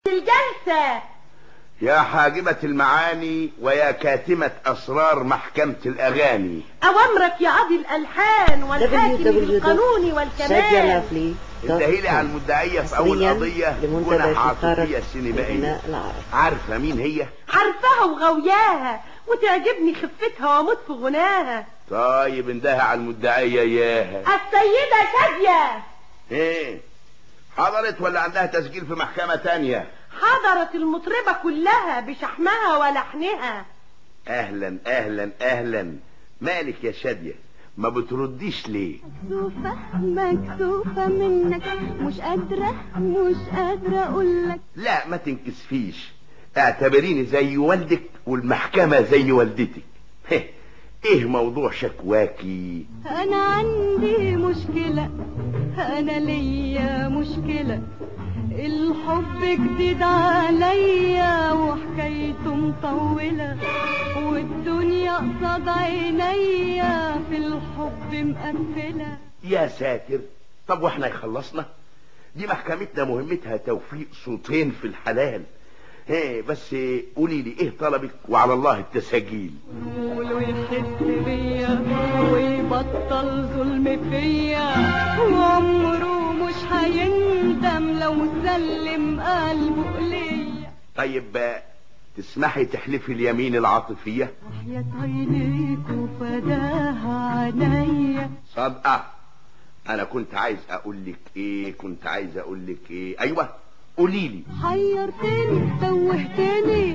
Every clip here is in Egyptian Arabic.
الجلسة يا حاجبة المعاني ويا كاتمة أسرار محكمة الأغاني أوامرك يا قاضي الألحان والحاكم بالقانون والكمال انتهي لي على المدعية في أول قضية كنا عاطفية سينمائية عارفة مين هي؟ عارفاها وغوياها وتعجبني خفتها واموت في غناها طيب اندهى على المدعية ياها السيدة شادية ايه حضرت ولا عندها تسجيل في محكمة تانية حضرت المطربة كلها بشحمها ولحنها اهلا اهلا اهلا مالك يا شادية ما بترديش ليه مكسوفة مكسوفة منك مش قادرة مش قادرة اقولك لا ما تنكسفيش اعتبريني زي والدك والمحكمة زي والدتك ايه موضوع شكواكي انا عندي مشكلة انا ليا مشكلة الحب جديد عليا وحكايته مطولة والدنيا قصاد عينيا في الحب مقفلة يا ساتر طب واحنا يخلصنا دي محكمتنا مهمتها توفيق صوتين في الحلال ايه بس قولي لي ايه طلبك وعلى الله التساجيل قولوا يحس بيا ويبطل ظلم فيا وعمره مش هيندم لو سلم قلبه ليا طيب تسمحي تحلفي اليمين العاطفية وحياة عينيك وفداها عينيا صدقة انا كنت عايز اقول لك ايه كنت عايز اقول لك ايه ايوه قولي لي حيرتني توهتني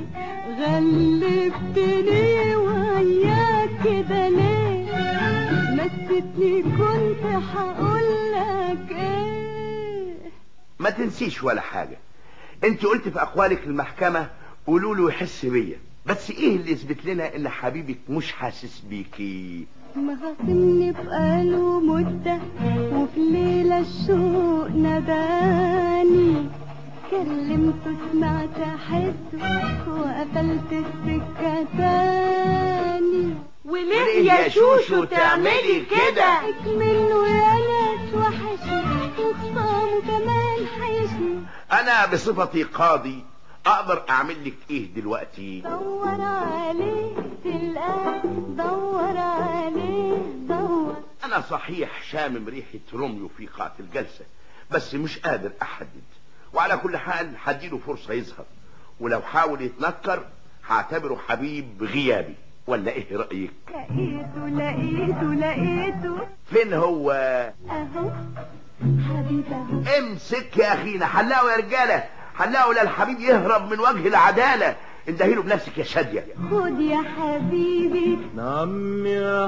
غلبتني وياك كده ليه نسيتني كنت هقولك ايه ما تنسيش ولا حاجة انت قلت في اقوالك المحكمة قولوا له يحس بيا بس ايه اللي يثبت لنا ان حبيبك مش حاسس بيكي مغاصمني بقاله مدة وفي ليلة الشوق ناداني كلمته سمعت احسه وقفلت السكة تاني وليه يا شوشو تعملي كده منه يا ناس وحشني وخصامه كمان حيشني انا بصفتي قاضي اقدر اعمل لك ايه دلوقتي دور عليه تلقاه دور عليه دور انا صحيح شامم ريحة روميو في قاعة الجلسة بس مش قادر احدد وعلى كل حال هديله فرصة يظهر ولو حاول يتنكر هعتبره حبيب غيابي ولا ايه رأيك لقيته لقيته لقيته فين هو اهو حبيبي اهو امسك يا اخينا حلاقوا يا رجالة حلاقوا لا الحبيب يهرب من وجه العدالة اندهيله بنفسك يا شادية خد يا حبيبي نعم يا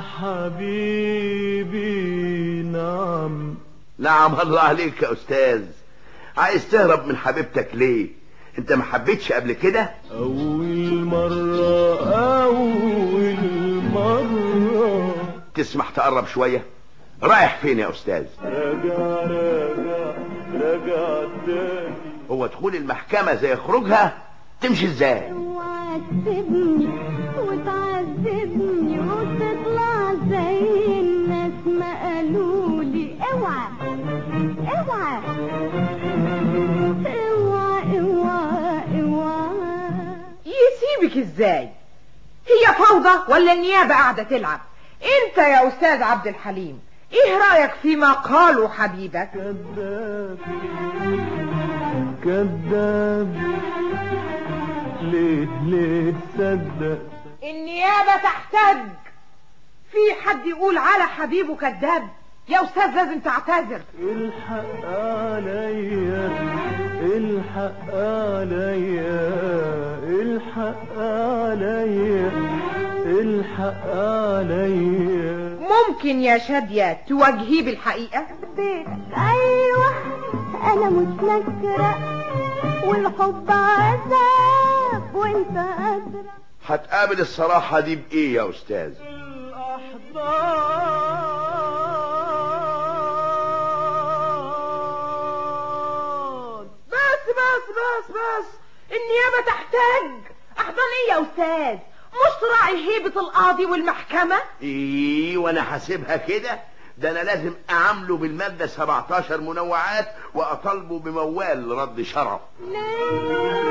حبيبي نعم نعم الله عليك يا استاذ عايز تهرب من حبيبتك ليه انت ما حبيتش قبل كده أول مرة أول مرة تسمح تقرب شوية رايح فين يا استاذ راجع راجع راجع تاني هو دخول المحكمة زي خروجها تمشي ازاي اوعى تسيبني وتعذبني وتطلع زي الناس ما قالولي اوعى اوعى اوعى اوعى اوعى يسيبك ازاي هي فوضى ولا النيابة قاعدة تلعب انت يا استاذ عبد الحليم ايه رأيك فيما قاله حبيبك كذاب كذاب ليه ليه تصدق النيابة تحتاج في حد يقول على حبيبه كذاب يا استاذ لازم تعتذر الحق عليا الحق عليا الحق عليا الحق عليا ممكن يا شادية تواجهيه بالحقيقة بيتك ايوه انا مش نكرة والحب عذاب وانت ادرى هتقابل الصراحة دي بايه يا استاذ الأحضان بس بس بس بس النيابة تحتاج احضان ايه يا استاذ مش تراعي هيبة القاضي والمحكمة ايه وانا حاسبها كده ده انا لازم اعامله بالمادة 17 منوعات واطالبه بموال رد شرف ليه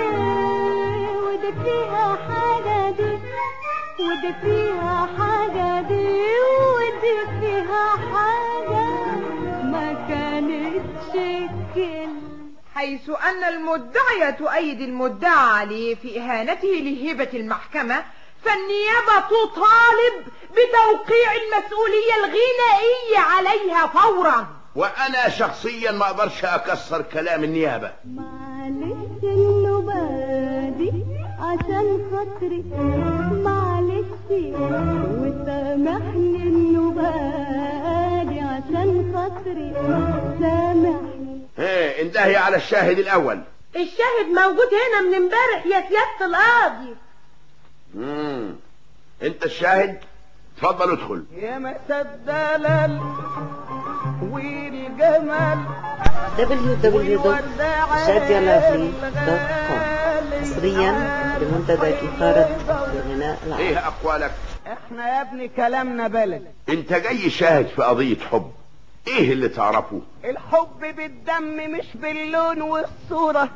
ودي فيها حاجة دي ودي فيها حاجة ما كانتش كلمة حيث أن المدعية تؤيد المدعى عليه في إهانته لهبة المحكمة فالنيابة تطالب بتوقيع المسؤولية الغنائية عليها فورا وانا شخصيا ما اقدرش اكسر كلام النيابة معلش النبادي عشان خاطري معلش وسامحني النبادي عشان خاطري سامحني ايه انتهي على الشاهد الاول الشاهد موجود هنا من امبارح يا سيادة القاضي مم. انت الشاهد اتفضل ادخل يا مسا الدلال والجمال www.shadialovely.com حصريا بمنتدى إثارة الغناء العربي ايه اقوالك احنا يا ابني كلامنا بلد انت جاي شاهد في قضية حب ايه اللي تعرفه الحب بالدم مش باللون والصورة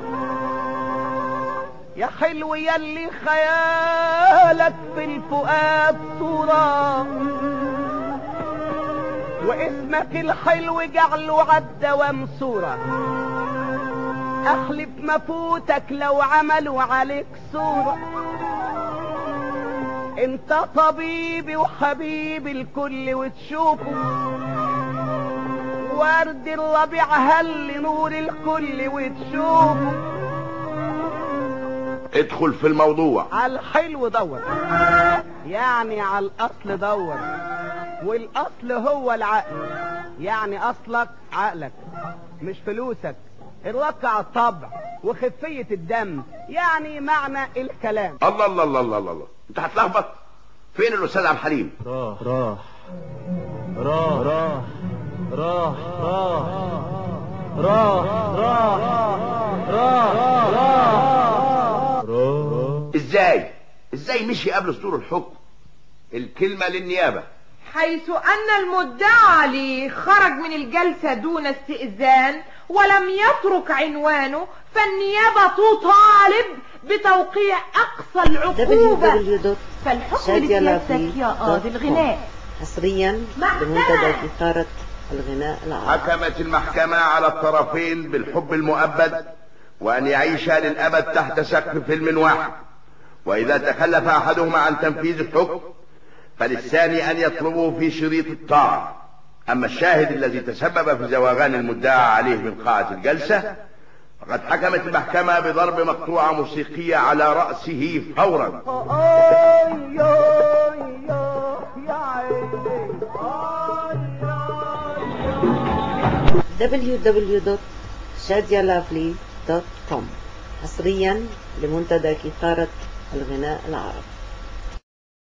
يا حلو يلي خيالك في الفؤاد صورة واسمك الحلو جعله عالدوام صورة احلف ما فوتك لو عملوا عليك صورة انت طبيبي وحبيبي الكل وتشوفه ورد الربيع هل نور الكل وتشوفه ادخل في الموضوع على الحلو دور يعني على الاصل دور والاصل هو العقل يعني اصلك عقلك مش فلوسك الرك على الطبع وخفية الدم يعني معنى الكلام الله الله الله الله الله, الله. انت هتلخبط فين الاستاذ عبد الحليم راح راح راح راح راح راح راح راح راح راح ازاي ازاي مشي قبل صدور الحكم الكلمة للنيابة حيث أن المدعى عليه خرج من الجلسة دون استئذان ولم يترك عنوانه فالنيابة تطالب بتوقيع أقصى العقوبة فالحكم لسيادتك يا قاضي الغناء حصريا بمنتدى إثارة الغناء العربي حكمت المحكمة على الطرفين بالحب المؤبد وأن يعيشا للأبد تحت سقف فيلم واحد وإذا تخلف أحدهما عن تنفيذ الحكم فللثاني أن يطلبه في شريط الطاعة أما الشاهد الذي تسبب في زواغان المدعى عليه من قاعة الجلسة فقد حكمت المحكمة بضرب مقطوعة موسيقية على رأسه فورا آي يا يا يا عيني آي www.shadialovely.com حصريا لمنتدى إثارة الغناء العربي